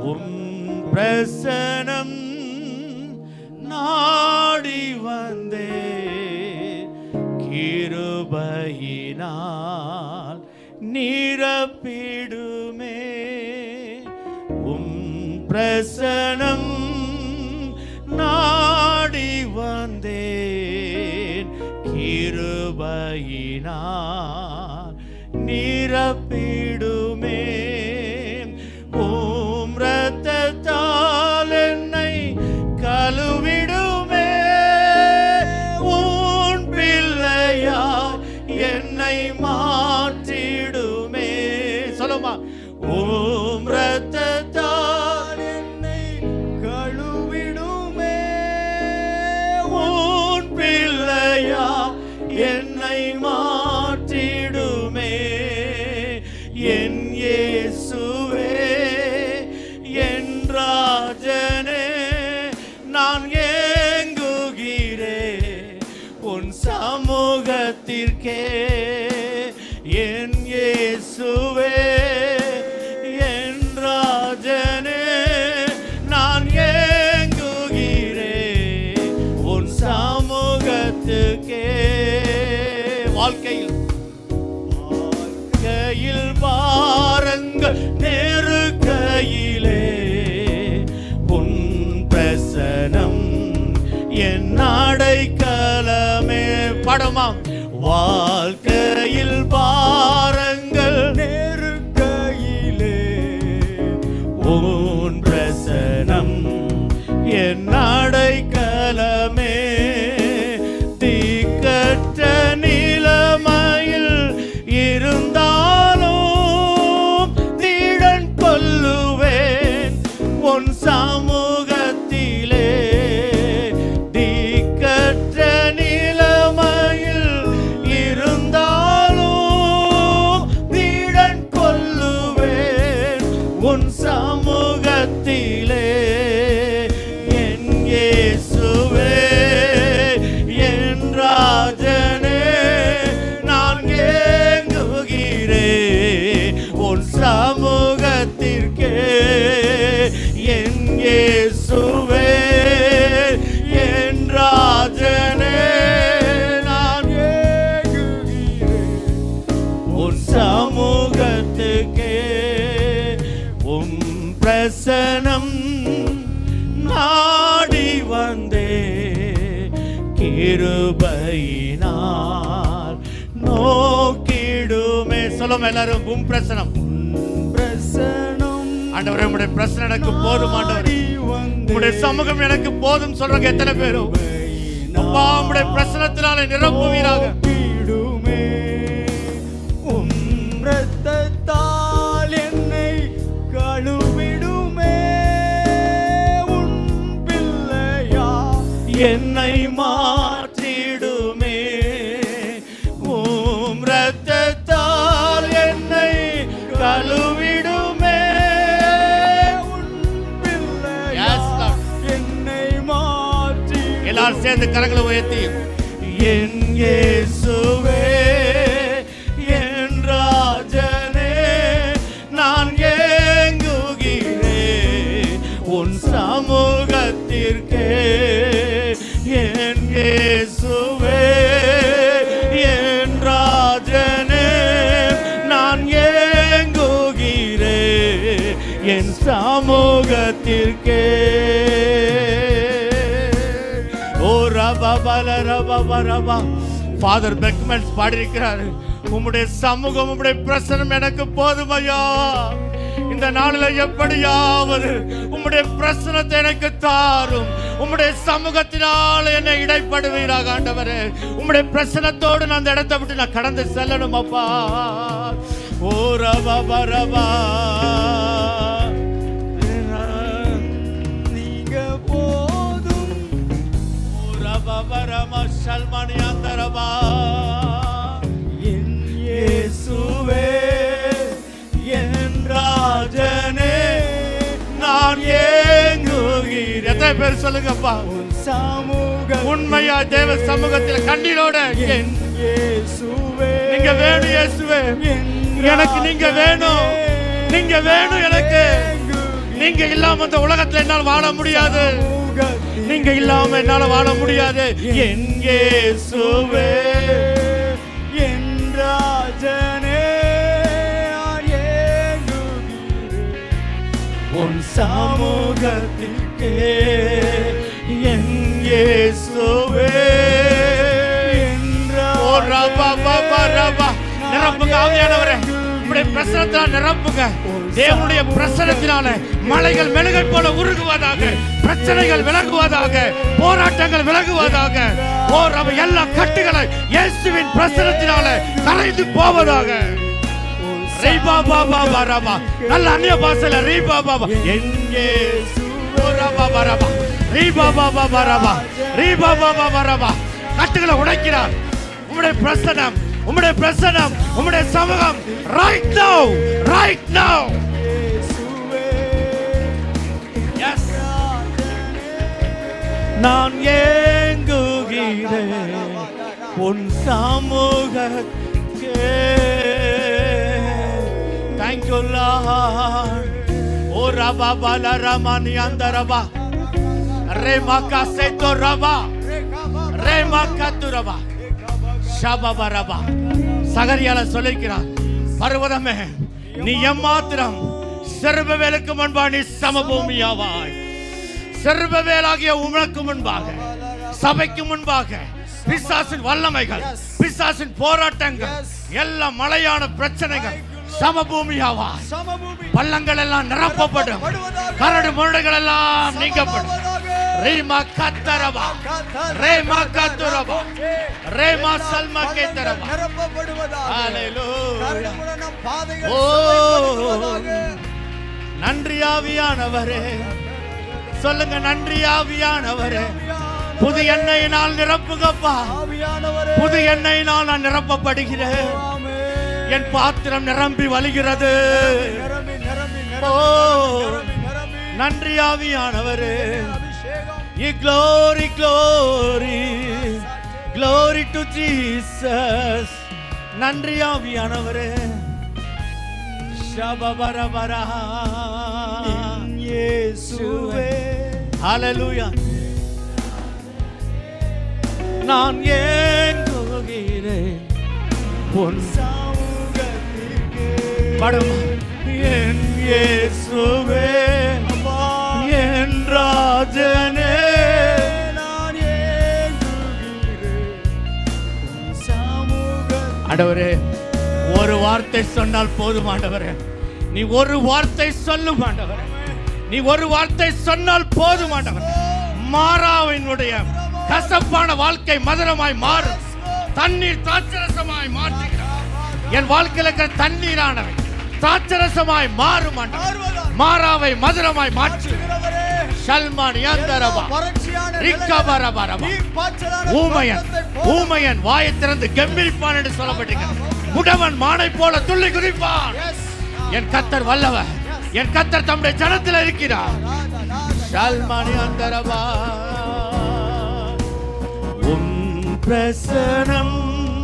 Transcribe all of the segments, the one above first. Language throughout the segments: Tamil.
உம் பிரசனம் நாடி வந்தே கிருபையினால் நிரப்பிடுமே உம் பிரசனம் நாடி வந்தேன் கிருபையினால் நிரப்பிடுமே ஓம் ரத்தத்தால் என்னை கழுவிடுமே உன் பிள்ளையார் என்னை மாற்றிடுமே சொல்லுமா ஓம் ரத்தத்தால் என்னை கழுவிடுமே உன் பிள்ளையா என்னை மாற்றிடுமே என் இயேசுவே என் ராஜனே நான் ஏங்குகிறேன் உன் சமூகத்திற்கே என் இயேசுவே என் ராஜனே நான் ஏங்குகிறேன் உன் சமூகத்துக்கே வாழ்க்கையில் வாழ்க்கையில் பாருங்கள் நெருக்கையிலே உன் பிரசனம் என் அடைக்கலமே படமாம் வாழ்க்கையில் பாருங்கள் நெருக்கையிலே உன் பிரசனம் என் அடைக்கலமே தீக்கற்ற நிலைமையில் இருந்தாலும் தீடன் கொல்லுவேன் உன் சமூகத்திலே தீக்கற்ற நிலைமையில் இருந்தாலும் தீடன் கொல்லுவேன் உன் சமூகத்திலே என் இயேசுவே என் ராஜனே நான் ஏங்குகிறேன் உன் சமூகத்திற்கே என் இயேசுவே என் ராஜனே நான் ஏங்குகிறேன் உன் சமூகத்துக்கே உம் பிரசனம் நாடி வந்தே கிருபையினால் நோக்கிடுமே சொல்லும் எல்லாரும் உம் பிரசனம் பிரசனம் ஆண்டவரே உம்முடைய பிரசனம் எனக்கு போதும் ஆண்டவரே உம்முடைய சமூகம் எனக்கு போதும் சொல்றவங்க எத்தனை பேரும் அப்பா உம்முடைய பிரசனத்தினாலே நிரப்புவீராக நோக்கிடுமே. உம் இரத்தத்தால் என்னை கழுவிடுமே. உன் பிள்ளையா என்னை மாற்றிடுமே உம் ரத்தத்தால் என்னை கழுவிடுமே உன் பிள்ளையா Yes, Lord. என்னை மாற்றி எல்லாரும் சேர்ந்து கரங்களை உயர்த்தி என் இயேசுவே என் ராஜனே நான் ஏங்குகிறேன் உன் சமூகத்திற்கே என் இயேசுவே என் ராஜனே நான் ஏங்குகிறேன் என் சமூகத்திற்கே ஓ ரபா பல ரபா பரபா ஃபாதர் பெக்மென்ஸ் பாடியிருக்கிறாரு உம்முடைய சமூகம் உம்முடைய பிரசனம் எனக்கு போதும் ஐயா இந்த நாளில் எப்படியாவது உம்முடைய பிரசனத்தை எனக்கு தாரும் உம்முடைய சமூகத்தினால் என்னை இடைப்படுவீராக ஆண்டவரே உம்முடைய பிரசனத்தோடு நான் அந்த இடத்தை விட்டு நான் கடந்து செல்லணும் அப்பா ஓ ரபா பரபா நீங்க போதும் சல்மானியாந்தரபா என் இயேசுவே என் ராஜனே நான் ஏங்குகிறேன் எத்தனை பேர் சொல்லுங்கப்பா உன் சமூக உண்மையா தேவ சமூகத்தில் கண்ணீரோட என் இயேசுவே நீங்க வேணும் இயேசுவே என் எனக்கு நீங்க வேணும் நீங்க வேணும் எனக்கு நீங்க இல்லாம இந்த உலகத்துல என்னால் வாழ முடியாது சமூகத்தில் நீங்க இல்லாம என்னால வாழ முடியாது என் இயேசுவே என் ராஜனே நான் ஏங்குகிறேன். உன் சமூகத்திற்கே என் இயேசுவே என் ஓ ரபா பபா ரபா நிரப்புங்க ஆவியானவரே உம்முடைய பிரசனத்தினால் நிரப்புங்க தேவனுடைய பிரசனத்தினால மலைகள் மெழுகை போல உருகுவதாக பிரச்சனைகள் விலகுவதாக போராட்டங்கள் விலகுவதாக ஓ ரப எல்லா கட்டுகளை இயேசுவின் பிரசனத்தினால கரைந்து போவதாக ரீபா பாபா பரபா நல்ல அந்நிய பாசல ரீபா பாபா எங்கே ரபா பரபா ரீபா பாபா பரபா ரீபா பாபா பரபா கட்டுகளை உடைக்கிறார் உம்முடைய பிரசனம் உம்முடைய பிரசனம் உம்முடைய சமூகம் ரைட் நவ ரைட் நவ இயேசுவே எஸ் நான் ஏங்குகிறேன் உன் சமூகத்தே தேங்க்யூ லார்ட் ஓ ரபா பால ரமணி அந்த ரபா ரே மக்கா சேத்தோ ரபா ரே மக்கா துரபா ஷபப ரபா சகரியால சொல்லிக்கிறார் பர்வதமே நீ எம்மாத்திரம் சிறுபவேலுக்கு முன்பா நீ சமபூமியாவாய் சிறுபவேலாகிய உனக்கு முன்பாக சபைக்கு முன்பாக பிசாசின் வல்லமைகள் பிசாசின் போராட்டங்கள் எல்லா மலையான பிரச்சனைகள் சமபூமியாவா சமபூமி பள்ளங்கள் எல்லாம் நிரப்பப்படும் கரடு முரடுகள் எல்லாம் நீக்கப்படும் ரீமா கத்தரபா ரேமா கத்துரபா ரேமா சல்மா கேத்தரபா நிரப்பப்படுவதாக ஹalleluya கரடுமுரடான பாதைகள் ஓ செவ்வைப்படுவதாக. நன்றி ஆவியானவரே சொல்லுங்க நன்றி ஆவியானவரே புது எண்ணெயினால் நிரப்புங்கப்பா ஆவியானவரே புது எண்ணெயினால் நான் நிரப்பப்படுகிறேன் ஆமென். என் பாத்திரம் நிரம்பி வழிகிறது நிரம்பி நிரம்பி ஓ நிரம்பி நிரம்பி நன்றி ஆவியானவரே அபிஷேகம் You glory, glory, glory to Jesus. நன்றி ஆவியானவரே ஷபபரபரா. இயேசுவே Hallelujah. நான் ஏங்குகிறேன் உன் சமூகத்திற்கே படமா என் இயேசுவே அப்பா, என் ராஜனே நான் ஏங்குகிறேன். உன் சமூகத்திற்கே ஆண்டவரே ஒரு வார்த்தை சொன்னால் போதும் ஆண்டவரே நீ ஒரு வார்த்தை சொல்லும் ஆண்டவரே நீ ஒரு வார்த்தை சொன்னால் போதும் ஆண்டவரே மாறாவினுடைய கசப்பான வாழ்க்கை மதுரமாய் மாறும் தண்ணீர் தாட்சரசமாய் மாற்றுகிறார் என் வாழ்க்கையில் இருக்கிற தண்ணீரானவை தாட்சரசமாய் மாறும் ஆண்டவரே மாறாவை மதுரமாய் மாற்று ஆற்றுகிறவரே, சல்மான் யந்தரபா வறட்சியான ரிக்கபரபரபா நீர் பாய்ச்சலான ஊமையன் தோட்டத்தைப் போல ஊமையன் வாயை திறந்து கம்பீரிப்பான் என்று சொல்லப்பட்டிருக்கிறது முடவன் மானை போல துள்ளி குதிப்பான் Yes. என் கத்தர் வல்லவர் என் கத்தர் தம்முடைய ஜனத்தில் இருக்கிறார் ராதா, ராதா. ஷல்மணி அந்தரவா உன் பிரசனம்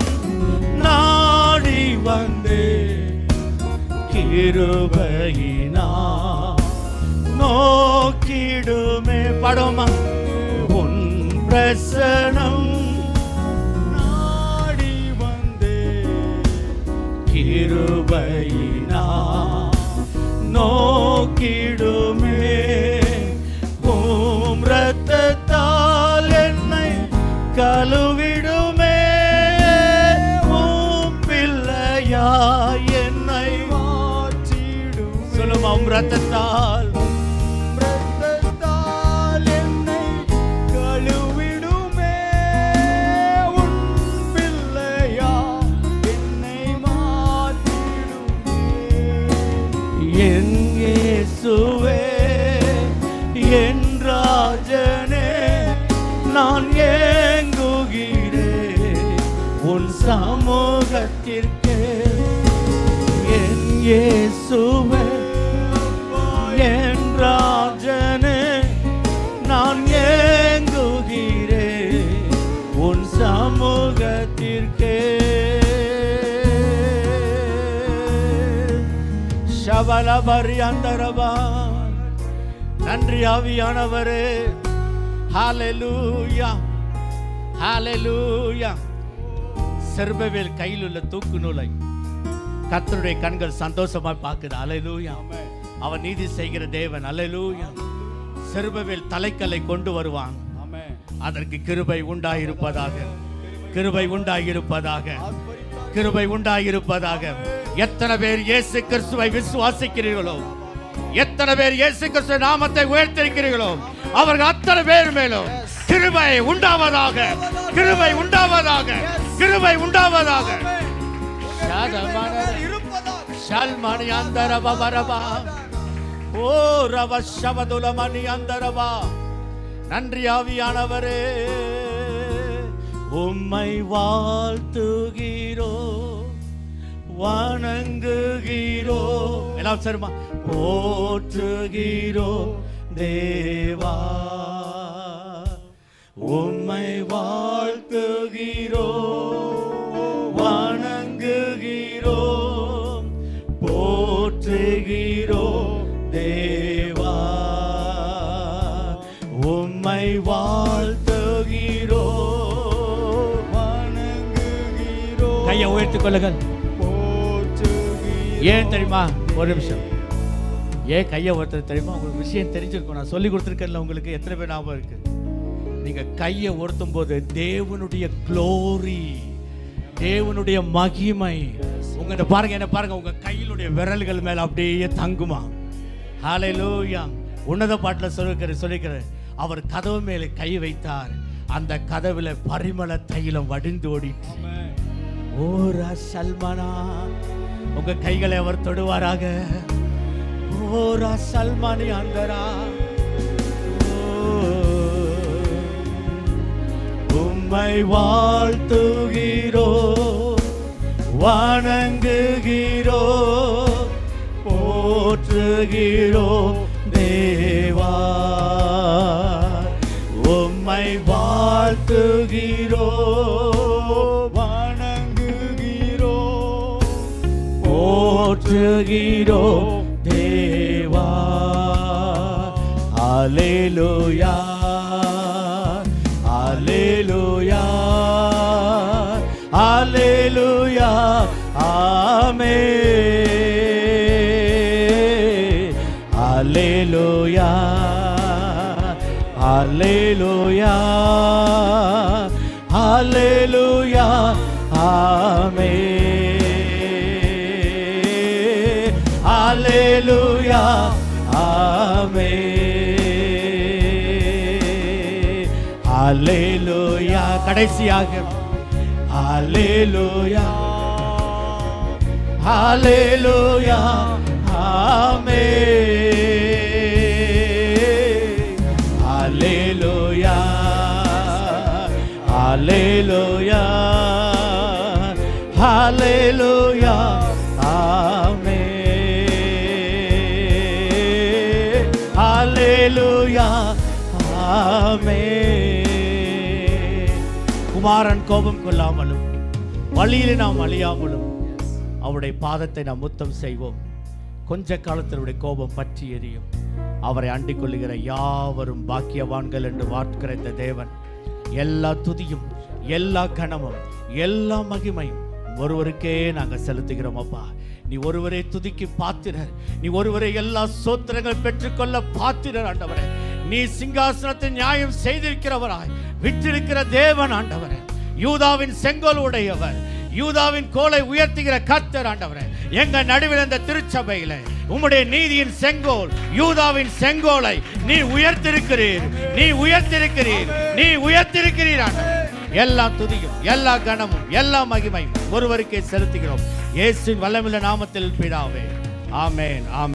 நாடி வந்தே கிருபையினா நோக்கிடுமே படமா உன் பிரசனம் நாடி வந்தே கிருபையினா நோக்கிடுமே உம் இரத்தத்தால் என்னை கழுவிடுமே உம் பிள்ளையா என்னை மாற்றிடுமே. சொல்லுமா உம் இரத்தத்தால் இரத்தத்தால் என்னை கழுவிடுமே. உன் பிள்ளையா என்னை மாற்றிடுமே. என் இயேசுவே என் ராஜனே நான் ஏங்குகிறேன் உன் சமூகத்திற்கே என் இயேசுவே என் ராஜனே நான் ஏங்குகிறேன் உன் சமூகத்திற்கே ஷபலபரி அந்தரபா நன்றி ஆவியானவரே ஹalleluya ஹalleluya செர்பவேல் கையில் உள்ள தூக்கு நூலை கர்த்தருடைய கண்கள் சந்தோஷமா பார்க்குது ஹalleluya ஆமென் அவன் நீதி செய்கிற தேவன் ஹalleluya செர்பவேல் தலைக்கல்லை கொண்டு வருவான் ஆமென் அதற்கு கிருபை உண்டாயிருப்பதாக கிருபை உண்டாயிருப்பதாக கிருபை உண்டாயிருப்பதாக எத்தனை பேர் இயேசு கிறிஸ்துவை விசுவாசிக்கிறீர்களோ எத்தனை பேர் இயேசு கிறிஸ்து நாமத்தை உயர்த்திருக்கிறீர்களோ அவர்கள் அத்தனை பேர் மேலும் கிருபை உண்டாவதாக கிருபை உண்டாவதாக கிருபை உண்டாவதாக இருப்பதாக ஷல்மணி அந்தரப வரபா ஓ ரவ சபதுலமணி அந்தரபா நன்றி ஆவியானவரே உம்மை வாழ்த்துகிறோ வணங்குகிறோ எல்லாம் சரிமா போற்றுகிறோ தேவா உம்மை வாழ்த்துகிறோ வணங்குகிறோ போற்றுகிறோ தேவா உம்மை வாழ்த்துகிறோ வணங்குகிறோ கையை உயர்த்திக் கொள்ளுங்கள் போற்றுகிறோ ஏன் தெரியுமா ஒரு நிமிஷம் ஏன் கையை ஒருத்தர் தெரியுமா உங்களுக்கு விஷயம் தெரிஞ்சிருக்கும் நான் சொல்லி கொடுத்துருக்கேன்ல உங்களுக்கு எத்தனை பேர் ஞாபகம் இருக்கு நீங்க கையை உயர்த்தும் போது தேவனுடைய க்ளோரி தேவனுடைய மகிமை உங்க பாருங்க என்ன பாருங்க உங்க கையிலுடைய விரல்கள் மேல அப்படியே தங்குமா ஹalleluya உன்னத பாட்டில் சொல்லிருக்கிற சொல்லிக்கிறேன் அவர் கதவு மேலே கை வைத்தார் அந்த கதவுல பரிமள தைலம் வடிந்து ஓடிட்டு ஆமென் ஓரா சல்மானா உங்க கைகளை அவர் தொடுவாராக ஓரா சல்மானி அந்தரா உம்மை வாழ்த்துகிறோ வணங்குகிறோ போற்றுகிறோ தேவா உம்மை வாழ்த்துகிறோ வணங்குகிறோ போற்றுகிறோ தேவா அலேலுயா அலேலுயா அலேலுயா ஆமே அலேலுயா அலேலுயா அலேலுயா ஆமே அலேலுயா ஆமே அலேலுயா கடைசியாக அலேலுயா அலேலுயா ஆமே அலேலுயா அலேலுயா அலேலுயா ஆமே அலேலுயா ஆமே குமாரன் கோபம் கொள்ளாமலும் வழியிலே நாம் அழியாமலும் அவருடைய பாதத்தை நாம் முத்தம் செய்வோம் கொஞ்ச காலத்தில் அவருடைய கோபம் பற்றி எரியும் அவரை அண்டிக் கொள்ளுகிற யாவரும் பாக்கியவான்கள் என்று வார்க்கிற இந்த தேவன் எல்லா துதியும் எல்லா கனமும் எல்லா மகிமையும் ஒருவருக்கே நாங்கள் செலுத்துகிறோம் அப்பா நீ ஒருவரே துதிக்கு பாத்திரர் நீ ஒருவரே எல்லா சோத்திரங்கள் பெற்றுக்கொள்ள பாத்திரர் ஆண்டவரே நீ சிங்காசனத்தை நியாயம் செய்திருக்கிறவராய் விற்றிருக்கிற தேவன் ஆண்டவரே யூதாவின் செங்கோல் உடையவர் யூதாவின் கோலை உயர்த்துகிற கர்த்தர் ஆண்டவரே எங்க நடுவில் இந்த திருச்சபையில உம்முடைய நீதியின் செங்கோல் யூதாவின் செங்கோலை நீ உயர்த்திருக்கிறீர் நீ உயர்த்திருக்கிறீர் நீ உயர்த்திருக்கிறீர் ஆண்டவரே எல்லா துதியும் எல்லா கனமும் எல்லா மகிமையும் ஒருவருக்கே செலுத்துகிறோம் இயேசுவின் வல்லமில்ல நாமத்தில் பிதாவே ஆமென் ஆமென்